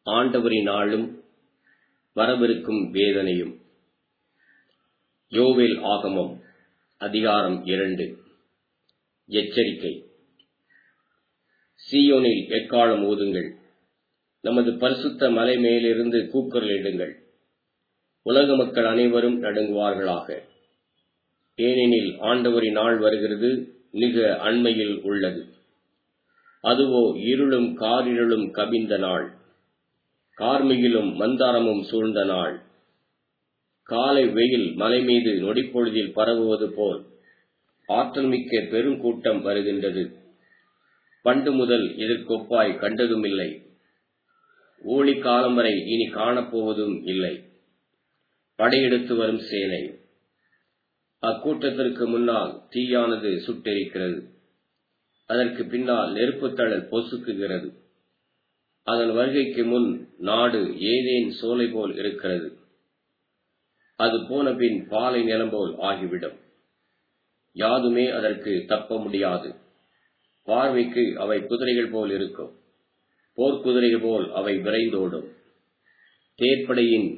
ஆண்டவரின் நாளும் வரவிருக்கும் வேதனையும் யோவேல் ஆகமம் அதிகாரம் இரண்டு எச்சரிக்கை சீயோனில் எக்காலம் ஊதுங்கள் நமது பரிசுத்த மலை மேலிருந்து கூக்குரலிடுங்கள் உலக மக்கள் அனைவரும் நடுங்குவார்களாக ஏனெனில் ஆண்டவரின் நாள் வருகிறது மிக அண்மையில் உள்ளது அதுவோ இருளும் காரிருளும் கவிந்த நாள் கார்மிகிலும் மந்தாரமும் சூழ்ந்த நாள் காலை வெயில் மலை மீது நொடிப்பொழுதில் பரவுவது போல் ஆற்றல் மிக்க பெருங்கூட்டம் வருகின்றது பண்டு முதல் இதற்கொப்பாய் கண்டதுமில்லை ஊழி காலம் வரை இனி காணப்போவதும் இல்லை படையெடுத்து வரும் சேனை அக்கூட்டத்திற்கு முன்னால் தீயானது சுட்டெரிக்கிறது அதற்கு பின்னால் நெருப்புத்தழல் பொசுக்குகிறது அதன் வருகைக்கு முன் நாடு ஏதேன் சோலை போல் இருக்கிறது அது போன பின் பாலை நிலம் போல் ஆகிவிடும் யாதுமே அதற்கு தப்ப முடியாது பார்வைக்கு அவை குதிரைகள் போல் இருக்கும் போர்க்குதிரைகள் போல் அவை விரைந்தோடும் தேர்ப்படையின்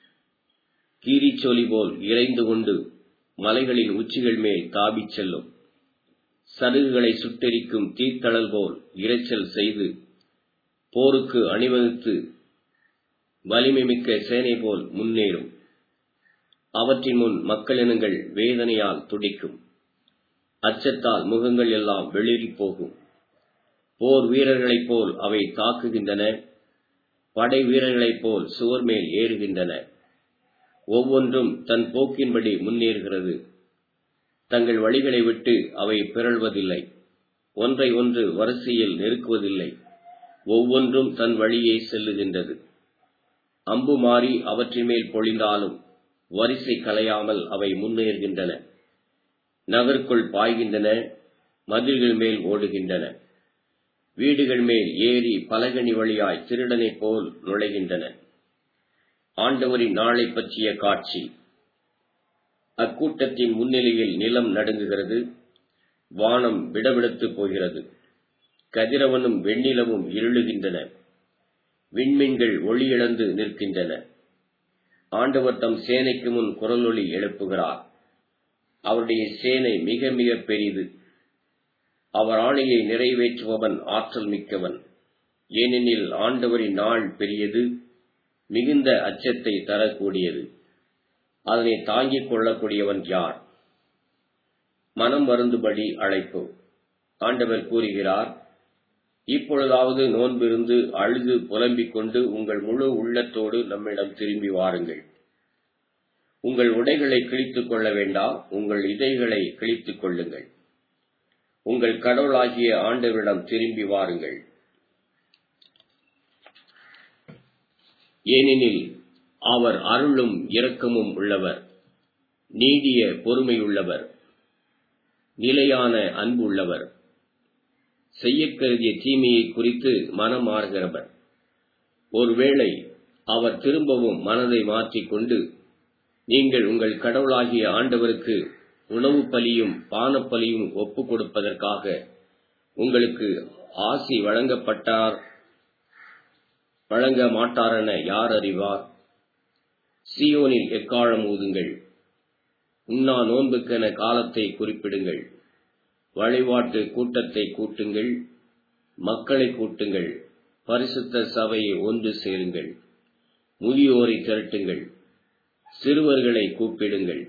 கீரிச்சொலி போல் இறைந்து கொண்டு மலைகளின் உச்சிகள் மேல் தாபிச் செல்லும் சருகுகளை சுட்டெரிக்கும் தீத்தளல் போல் இரைச்சல் செய்து போருக்கு அணிவகுத்து வலிமை மிக்க சேனை போல் முன்னேறும் அவற்றின் முன் மக்களினங்கள் வேதனையால் துடிக்கும் அச்சத்தால் முகங்கள் எல்லாம் வெளிரி போகும் போர் வீரர்களைப் போல் அவை தாக்குகின்றன படை வீரர்களைப் போல் சுவர் மேல் ஏறுகின்றன ஒவ்வொன்றும் தன் போக்கின்படி முன்னேறுகிறது தங்கள் வழிகளை விட்டு அவை பிறழ்வதில்லை ஒன்றை ஒன்று வரிசையில் நெருக்குவதில்லை ஒவ்வொன்றும் தன் வழியே செல்லுகின்றது அம்பு மாறி அவற்றின் மேல் பொழிந்தாலும் வரிசை கலையாமல் அவை முன்னேறுகின்றன நகருக்குள் பாய்கின்றன மதில்கள் மேல் ஓடுகின்றன வீடுகள் மேல் ஏறி பலகனி வழியாய் திருடனைப் போல் நுழைகின்றன ஆண்டவரின் நாளை பற்றிய காட்சி அக்கூட்டத்தின் முன்னிலையில் நிலம் நடுங்குகிறது வானம் விடவிடத்து போகிறது கதிரவனும் வெண்ணிலவும் இருளுகின்றன விண்மீன்கள் ஒளியிழந்து நிற்கின்றன ஆண்டவர் தம் சேனைக்கு முன் குரலொளி எழுப்புகிறார் அவருடைய சேனை மிக மிக பெரிது அவர் ஆணையை நிறைவேற்றுபவன் ஆற்றல் மிக்கவன் ஏனெனில் ஆண்டவரின் நாள் பெரியது மிகுந்த அச்சத்தை தரக்கூடியது அதனை தாங்கிக் கொள்ளக்கூடியவன் யார் மனம் வருந்துபடி அழைப்பு ஆண்டவர் கூறுகிறார் இப்பொழுதாவது நோன்பிருந்து அழுது புலம்பிக் கொண்டு உங்கள் முழு உள்ளத்தோடு நம்மிடம் திரும்பி வாருங்கள் உங்கள் உடைகளை கிழித்துக் கொள்ள வேண்டாம் உங்கள் இதைகளை கிழித்துக் கொள்ளுங்கள் உங்கள் கடவுளாகிய ஆண்டவரிடம் திரும்பி வாருங்கள் ஏனெனில் அவர் அருளும் இரக்கமும் உள்ளவர் நீடிய பொறுமையுள்ளவர் நிலையான அன்பு உள்ளவர் செய்யக் கருதிய தீமையை குறித்து மனம் மாறுகிறவர் ஒருவேளை அவர் திரும்பவும் மனதை மாற்றிக்கொண்டு நீங்கள் உங்கள் கடவுளாகிய ஆண்டவருக்கு உணவு பலியும் பானப்பலியும் ஒப்புக் கொடுப்பதற்காக உங்களுக்கு ஆசி வழங்கப்பட்டார் வழங்க மாட்டாரென யார் அறிவார் சியோனில் எக்காலம் ஊதுங்கள் உண்ணா நோன்புக்கென காலத்தை குறிப்பிடுங்கள் வழிபாட்டு கூட்டத்தை கூட்டுங்கள் மக்களை கூட்டுங்கள் பரிசுத்த சபையை ஒன்று சேருங்கள் முதியோரை திரட்டுங்கள் சிறுவர்களை கூப்பிடுங்கள்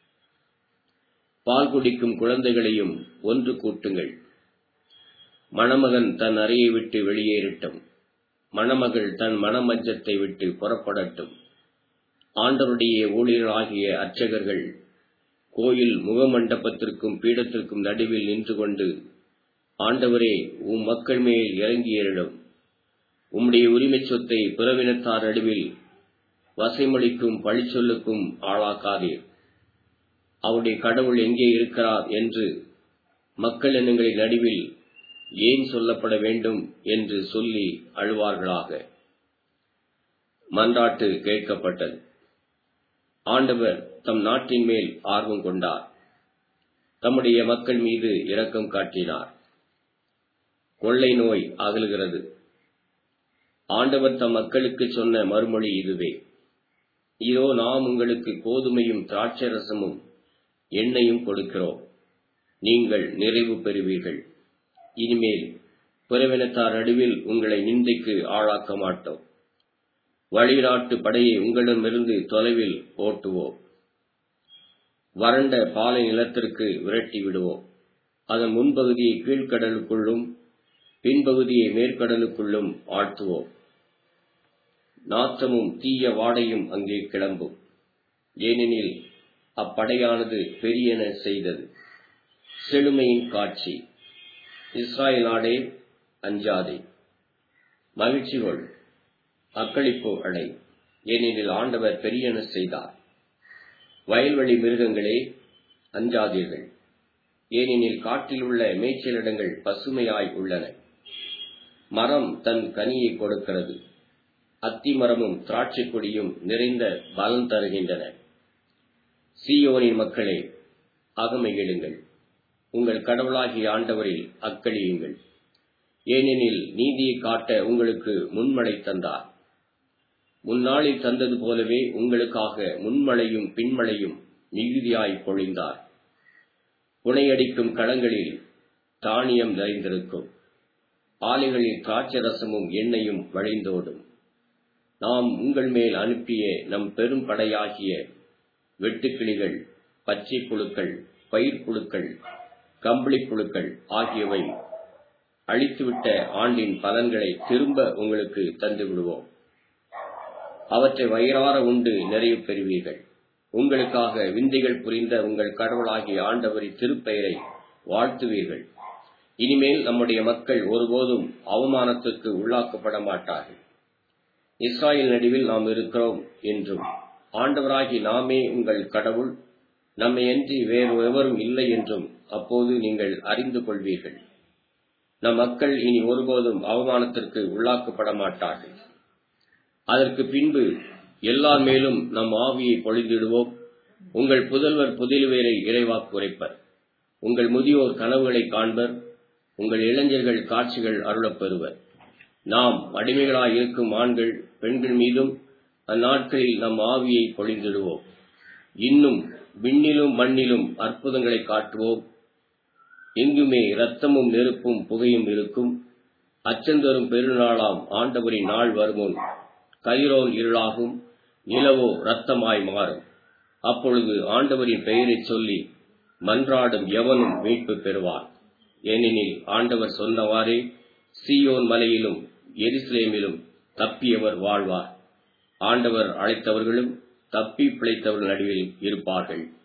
பால் குடிக்கும் குழந்தைகளையும் ஒன்று கூட்டுங்கள் மணமகன் தன் அறையை விட்டு வெளியேறட்டும் மணமகள் தன் மணமஞ்சத்தை விட்டு புறப்படட்டும் ஆண்டவருடைய ஊழியர்களாகிய அர்ச்சகர்கள் கோயில் முகமண்டபத்திற்கும் பீடத்திற்கும் நடுவில் நின்று கொண்டு ஆண்டவரே உம் மக்கள் மேல் இறங்கியரிடம் உம்முடைய உரிமை சொத்தை பிறவினத்தார் நடுவில் வசைமொழிக்கும் பழிச்சொல்லுக்கும் ஆளாக்காதீர் அவருடைய கடவுள் எங்கே இருக்கிறார் என்று மக்கள் எண்ணங்களின் நடுவில் ஏன் சொல்லப்பட வேண்டும் என்று சொல்லி அழுவார்களாக மன்றாட்டு கேட்கப்பட்டது ஆண்டவர் தம் நாட்டின் மேல் ஆர்வம் கொண்டார் தம்முடைய மக்கள் மீது இரக்கம் காட்டினார் கொள்ளை நோய் அகலுகிறது ஆண்டவர் தம் மக்களுக்கு சொன்ன மறுமொழி இதுவே இதோ நாம் உங்களுக்கு கோதுமையும் திராட்சரசமும் எண்ணெயும் கொடுக்கிறோம் நீங்கள் நிறைவு பெறுவீர்கள் இனிமேல் புறவினத்தார் நடுவில் உங்களை நிந்தைக்கு ஆளாக்க மாட்டோம் வழிநாட்டு படையை உங்களிடமிருந்து தொலைவில் ஓட்டுவோம் வறண்ட பாலை நிலத்திற்கு விரட்டி விடுவோம் அதன் முன்பகுதியை கீழ்கடலுக்குள்ளும் பின்பகுதியை மேற்கடலுக்குள்ளும் ஆழ்த்துவோம் நாற்றமும் தீய வாடையும் அங்கே கிளம்பும் ஏனெனில் அப்படையானது பெரியன செய்தது செழுமையின் காட்சி இஸ்ராயல் நாடே அஞ்சாதே மகிழ்ச்சி கொள் அக்களிப்பு அடை ஏனெனில் ஆண்டவர் பெரியன செய்தார் வயல்வெளி மிருகங்களே அஞ்சாதீர்கள் ஏனெனில் காட்டில் உள்ள மேய்ச்சலிடங்கள் பசுமையாய் உள்ளன மரம் தன் கனியை கொடுக்கிறது அத்தி மரமும் திராட்சை கொடியும் நிறைந்த பலன் தருகின்றன சீயோனின் மக்களே அகமையிடுங்கள் உங்கள் கடவுளாகிய ஆண்டவரில் அக்களியுங்கள் ஏனெனில் நீதியை காட்ட உங்களுக்கு முன்மழை தந்தார் முன்னாளில் தந்தது போலவே உங்களுக்காக முன்மழையும் பின்மழையும் மிகுதியாய் பொழிந்தார் புனையடிக்கும் களங்களில் தானியம் நிறைந்திருக்கும் ஆலைகளில் திராட்சரசமும் எண்ணெயும் வழிந்தோடும் நாம் உங்கள் மேல் அனுப்பிய நம் பெரும் படையாகிய வெட்டுக்கிளிகள் பச்சை புழுக்கள் பயிர் புழுக்கள் கம்பளி புழுக்கள் ஆகியவை அழித்துவிட்ட ஆண்டின் பலன்களை திரும்ப உங்களுக்கு தந்து விடுவோம் அவற்றை வயிறார உண்டு நிறைவு பெறுவீர்கள் உங்களுக்காக விந்தைகள் புரிந்த உங்கள் கடவுளாகிய ஆண்டவரின் திருப்பெயரை வாழ்த்துவீர்கள் இனிமேல் நம்முடைய மக்கள் ஒருபோதும் அவமானத்துக்கு உள்ளாக்கப்பட மாட்டார்கள் இஸ்ராயல் நடுவில் நாம் இருக்கிறோம் என்றும் ஆண்டவராகி நாமே உங்கள் கடவுள் நம்மையன்றி வேறு எவரும் இல்லை என்றும் அப்போது நீங்கள் அறிந்து கொள்வீர்கள் நம் மக்கள் இனி ஒருபோதும் அவமானத்திற்கு உள்ளாக்கப்பட மாட்டார்கள் அதற்கு பின்பு எல்லார் மேலும் நம் ஆவியை பொழிந்திடுவோம் உங்கள் புதல்வர் புதில்வேரை இறைவாக்கு உரைப்பர் உங்கள் முதியோர் கனவுகளை காண்பர் உங்கள் இளைஞர்கள் காட்சிகள் அருளப் பெறுவர் நாம் அடிமைகளாய் இருக்கும் ஆண்கள் பெண்கள் மீதும் அந்நாட்களில் நம் ஆவியை பொழிந்திடுவோம் இன்னும் விண்ணிலும் மண்ணிலும் அற்புதங்களை காட்டுவோம் எங்குமே இரத்தமும் நெருப்பும் புகையும் இருக்கும் அச்சந்தரும் பெருநாளாம் ஆண்டவரின் நாள் வருமுன் கயிறோன் இருளாகும் நிலவோ இரத்தமாய் மாறும் அப்பொழுது ஆண்டவரின் பெயரைச் சொல்லி மன்றாடும் எவனும் மீட்பு பெறுவான் ஏனெனில் ஆண்டவர் சொன்னவாறே சீயோன் மலையிலும் எருசலேமிலும் தப்பியவர் வாழ்வார் ஆண்டவர் அழைத்தவர்களும் தப்பி பிழைத்தவர்கள் நடுவில் இருப்பார்கள்